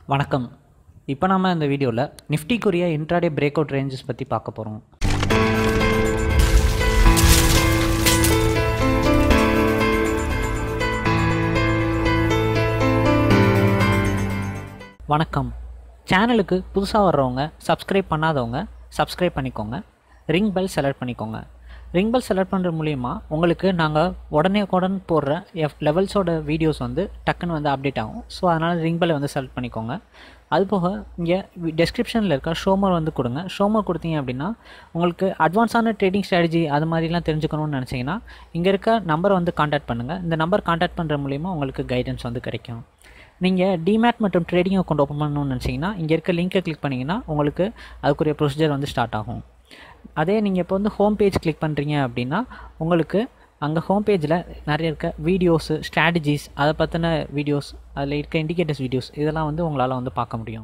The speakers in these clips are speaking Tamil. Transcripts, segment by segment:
வணக்கம் இப்போ நம்ம இந்த வீடியோவில் நிஃப்டிக்குரிய இன்ட்ராடே பிரேக் அவுட் ரேஞ்சஸ் பற்றி பார்க்க போகிறோம் வணக்கம் சேனலுக்கு புதுசாக வர்றவங்க சப்ஸ்கிரைப் பண்ணாதவங்க சப்ஸ்கிரைப் பண்ணிக்கோங்க ரிங் பெல் செலக்ட் பண்ணிக்கோங்க ரிங் பெல் செலக்ட் பண்ணுற மூலிமா உங்களுக்கு நாங்கள் உடனே உடன் போடுற எஃப் லெவல்ஸோட வீடியோஸ் வந்து டக்குன்னு வந்து அப்டேட் ஆகும் ஸோ அதனால் ரிங் பெல்லை வந்து செலக்ட் பண்ணிக்கோங்க அது போக இங்கே டெஸ்கிரிப்ஷனில் இருக்க ஷோமர் வந்து கொடுங்க ஷோமர் கொடுத்தீங்க அப்படின்னா உங்களுக்கு அட்வான்ஸான ட்ரேடிங் ஸ்ட்ராட்டஜி அது மாதிரிலாம் தெரிஞ்சுக்கணும்னு நினச்சிங்கன்னா இங்கே இருக்க நம்பரை வந்து காண்டாக்ட் பண்ணுங்கள் இந்த நம்பர் காண்டாக்ட் பண்ணுற மூலிமா உங்களுக்கு கைடன்ஸ் வந்து கிடைக்கும் நீங்கள் டிமேட் மற்றும் ட்ரேடிங் அக்கௌண்ட் ஓப்பன் பண்ணணும்னு நினச்சிங்கன்னா இங்கே இருக்க லிங்க்கை கிளிக் பண்ணிங்கன்னா உங்களுக்கு அதுக்குரிய ப்ரொசீஜர் வந்து ஸ்டார்ட் ஆகும் அதே நீங்கள் இப்போ வந்து ஹோம் பேஜ் கிளிக் பண்ணுறீங்க அப்படின்னா உங்களுக்கு அங்கே ஹோம் பேஜில் நிறைய இருக்க வீடியோஸு ஸ்ட்ராட்டஜிஸ் அதை பற்றின வீடியோஸ் அதில் இருக்க இண்டிகேட்டர்ஸ் வீடியோஸ் இதெல்லாம் வந்து உங்களால் வந்து பார்க்க முடியும்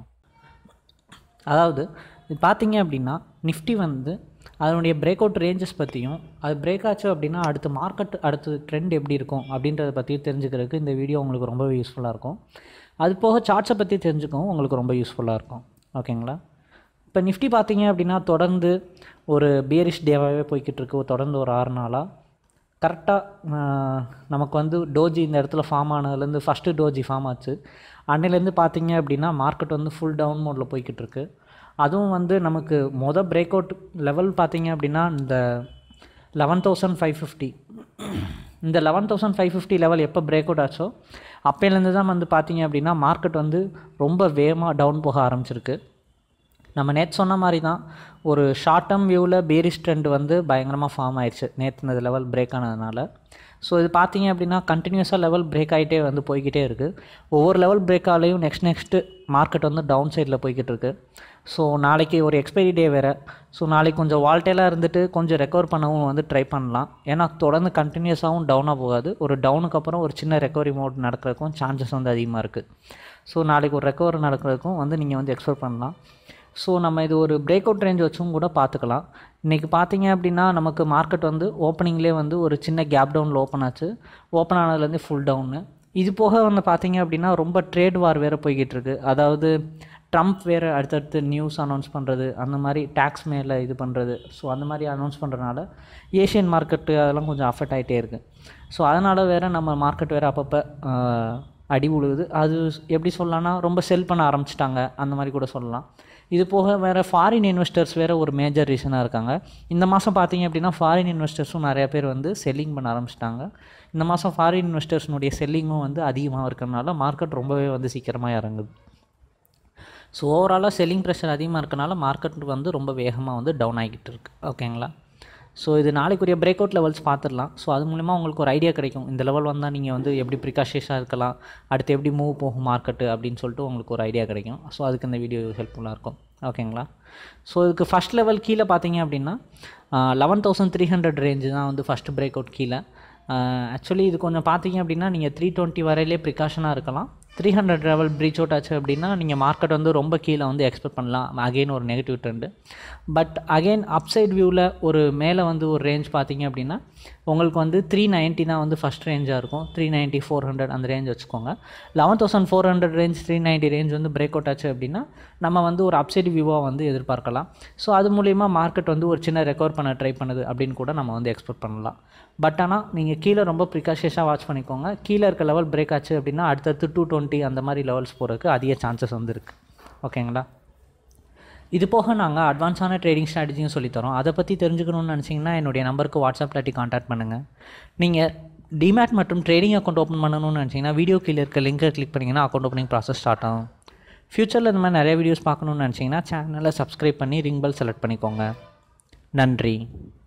அதாவது இது பார்த்தீங்க அப்படின்னா நிஃப்டி வந்து அதனுடைய பிரேக் அவுட் ரேஞ்சஸ் பற்றியும் அது பிரேக் ஆச்சு அப்படின்னா அடுத்து மார்க்கெட் அடுத்து ட்ரெண்ட் எப்படி இருக்கும் அப்படின்றத பற்றியும் தெரிஞ்சுக்கிறதுக்கு இந்த வீடியோ உங்களுக்கு ரொம்ப யூஸ்ஃபுல்லாக இருக்கும் அது போக சார்ட்ஸை பற்றி தெரிஞ்சுக்கவும் உங்களுக்கு ரொம்ப யூஸ்ஃபுல்லாக இருக்கும் ஓகேங்களா இப்போ நிஃப்டி பார்த்தீங்க அப்படின்னா தொடர்ந்து ஒரு பியரிஷ் டேவாகவே போய்கிட்டு இருக்கு தொடர்ந்து ஒரு ஆறு நாளாக கரெக்டாக நமக்கு வந்து டோஜி இந்த இடத்துல ஃபார்ம் ஆனதுலேருந்து ஃபஸ்ட்டு டோஜி ஃபார்ம் ஆச்சு அன்னையிலேருந்து பார்த்தீங்க அப்படின்னா மார்க்கெட் வந்து ஃபுல் டவுன் மோடில் போய்கிட்டு இருக்கு அதுவும் வந்து நமக்கு மொதல் பிரேக் அவுட் லெவல் பார்த்தீங்க அப்படின்னா இந்த லெவன் தௌசண்ட் ஃபைவ் ஃபிஃப்டி இந்த eleven thousand five fifty level எப்போ பிரேக் அவுட் ஆச்சோ அப்போலேருந்து தான் வந்து பார்த்தீங்க அப்படின்னா மார்க்கெட் வந்து ரொம்ப வேகமாக டவுன் போக ஆரம்பிச்சிருக்கு நம்ம நேற்று சொன்ன மாதிரி தான் ஒரு ஷார்ட் டேர்ம் வியூவில் பேரிஷ் ட்ரெண்ட் வந்து பயங்கரமாக ஃபார்ம் ஆயிடுச்சு நேற்று இந்த லெவல் பிரேக் ஆனதுனால ஸோ இது பார்த்தீங்க அப்படின்னா கண்டினியூஸாக லெவல் பிரேக் ஆகிட்டே வந்து போய்கிட்டே இருக்குது ஒவ்வொரு லெவல் பிரேக் ஆலையும் நெக்ஸ்ட் நெக்ஸ்ட்டு மார்க்கெட் வந்து டவுன் சைடில் போய்கிட்டு இருக்கு ஸோ நாளைக்கு ஒரு எக்ஸ்பைரி டே வேறு ஸோ நாளைக்கு கொஞ்சம் வால்டேலாக இருந்துட்டு கொஞ்சம் ரெக்கவர் பண்ணவும் வந்து ட்ரை பண்ணலாம் ஏன்னா தொடர்ந்து கண்டினியூஸாகவும் டவுனாக போகாது ஒரு டவுனுக்கு அப்புறம் ஒரு சின்ன ரெக்கவரி மோட் நடக்கிறதுக்கும் சான்சஸ் வந்து அதிகமாக இருக்குது ஸோ நாளைக்கு ஒரு ரெக்கவர் நடக்கிறதுக்கும் வந்து நீங்கள் வந்து எக்ஸ்பெக்ட் பண்ணலாம் ஸோ நம்ம இது ஒரு பிரேக் அவுட் ரேஞ்ச் வச்சும் கூட பார்த்துக்கலாம் இன்றைக்கி பார்த்தீங்க அப்படின்னா நமக்கு மார்க்கெட் வந்து ஓப்பனிங்லேயே வந்து ஒரு சின்ன கேப் டவுனில் ஓப்பன் ஆச்சு ஓப்பன் ஆனதுலேருந்து ஃபுல் டவுனு இது போக வந்து பார்த்தீங்க அப்படின்னா ரொம்ப ட்ரேட் வார் வேறு போய்கிட்டு இருக்கு அதாவது ட்ரம்ப் வேறு அடுத்தடுத்து நியூஸ் அனௌன்ஸ் பண்ணுறது அந்த மாதிரி டேக்ஸ் மேலே இது பண்ணுறது ஸோ அந்த மாதிரி அனௌன்ஸ் பண்ணுறதுனால ஏஷியன் மார்க்கெட்டு அதெல்லாம் கொஞ்சம் அஃபெக்ட் ஆகிட்டே இருக்குது ஸோ அதனால் வேறு நம்ம மார்க்கெட் வேறு அப்பப்போ அடி உழுகுது அது எப்படி சொல்லலாம்னா ரொம்ப செல் பண்ண ஆரம்பிச்சிட்டாங்க அந்த மாதிரி கூட சொல்லலாம் இது போக வேறு ஃபாரின் இன்வெஸ்டர்ஸ் வேறு ஒரு மேஜர் ரீசனாக இருக்காங்க இந்த மாதம் பார்த்தீங்க அப்படின்னா ஃபாரின் இன்வெஸ்டர்ஸும் நிறைய பேர் வந்து செல்லிங் பண்ண ஆரம்பிச்சிட்டாங்க இந்த மாதம் ஃபாரின் இன்வெஸ்டர்ஸ்னுடைய செல்லிங்கும் வந்து அதிகமாக இருக்கிறனால மார்க்கெட் ரொம்பவே வந்து சீக்கிரமாக இறங்குது ஸோ ஓவராலாக செல்லிங் ப்ரெஷர் அதிகமாக இருக்கனால மார்க்கெட் வந்து ரொம்ப வேகமாக வந்து டவுன் ஆகிக்கிட்டு இருக்குது ஓகேங்களா ஸோ இது நாளைக்குரிய பிரேக் அவுட் லெவல்ஸ் பார்த்துடலாம் ஸோ அது மூலிமா உங்களுக்கு ஒரு ஐடியா கிடைக்கும் இந்த லெவல் வந்தால் நீங்கள் வந்து எப்படி ப்ரிகாஷியஸாக இருக்கலாம் அடுத்து எப்படி மூவ் போகும் மார்க்கெட்டு அப்படின்னு சொல்லிட்டு உங்களுக்கு ஒரு ஐடியா கிடைக்கும் ஸோ அதுக்கு இந்த வீடியோ ஹெல்ப்ஃபுல்லாக இருக்கும் ஓகேங்களா ஸோ இதுக்கு ஃபஸ்ட் லெவல் கீழே பார்த்தீங்க அப்படின்னா eleven thousand three hundred range தான் வந்து ஃபஸ்ட்டு பிரேக் அவுட் கீழே ஆக்சுவலி இது கொஞ்சம் பார்த்தீங்க அப்படின்னா நீங்கள் த்ரீ டுவெண்ட்டி வரையிலே ப்ரிகாஷனாக இருக்கலாம் three hundred level breach out ஆச்சு அப்படின்னா நீங்கள் மார்க்கெட் வந்து ரொம்ப கீழே வந்து எக்ஸ்பெக்ட் பண்ணலாம் அகெயின் ஒரு negative trend but again upside வியூவில் ஒரு மேலே வந்து ஒரு ரேஞ்ச் பார்த்தீங்க அப்படின்னா உங்களுக்கு வந்து த்ரீ நைன்ட்டி தான் வந்து ஃபஸ்ட் ரேஞ்சாக இருக்கும் த்ரீ நைன்ட்டி ஃபோர் ஹண்ட்ரட் அந்த ரேஞ்ச் வச்சுக்கோங்க eleven thousand four hundred range three ninety range வந்து பிரேக் அவுட் ஆச்சு அப்படின்னா நம்ம வந்து ஒரு அப்சைட் வியூவாக வந்து எதிர்பார்க்கலாம் ஸோ அது மூலிமா மார்க்கெட் வந்து ஒரு சின்ன ரெக்கவர் பண்ண ட்ரை பண்ணுது அப்படின்னு கூட நம்ம வந்து எக்ஸ்பெக்ட் பண்ணலாம் பட் ஆனால் நீங்கள் கீழே ரொம்ப ப்ரிகாஷியஸாக வாட்ச் பண்ணிக்கோங்க கீழே இருக்க லெவல் பிரேக் ஆச்சு அப்படின்னா அடுத்தடுத்து டூ டுவெண்ட்டி அந்த மாதிரி லெவல்ஸ் போகிறதுக்கு அதிக சான்சஸ் வந்து இருக்குது ஓகேங்களா இது போக நாங்கள் அட்வான்ஸான ட்ரேடிங் ஸ்ட்ராட்டஜியும் சொல்லித்தரோம் அதை பற்றி தெரிஞ்சுக்கணும்னு நினச்சிங்கன்னா என்னுடைய நம்பருக்கு வாட்ஸ்அப் இல்லாட்டி காண்டாக்ட் பண்ணுங்கள் நீங்கள் டிமேட் மற்றும் ட்ரேடிங் அக்கௌண்ட் ஓப்பன் பண்ணணும்னு நினச்சிங்கன்னா வீடியோ கீழே இருக்க லிங்கை கிளிக் பண்ணிங்கன்னா அக்கௌண்ட் ஓப்பனிங் ப்ராசஸ் ஸ்டார்ட் ஆகும் ஃப்யூச்சரில் இந்த மாதிரி நிறைய வீடியோஸ் பார்க்கணுன்னு நினச்சிங்கன்னா சேனலை சப்ஸ்கிரைப் பண்ணி ரிங் பெல் செலக்ட் பண்ணிக்கோங்க நன்றி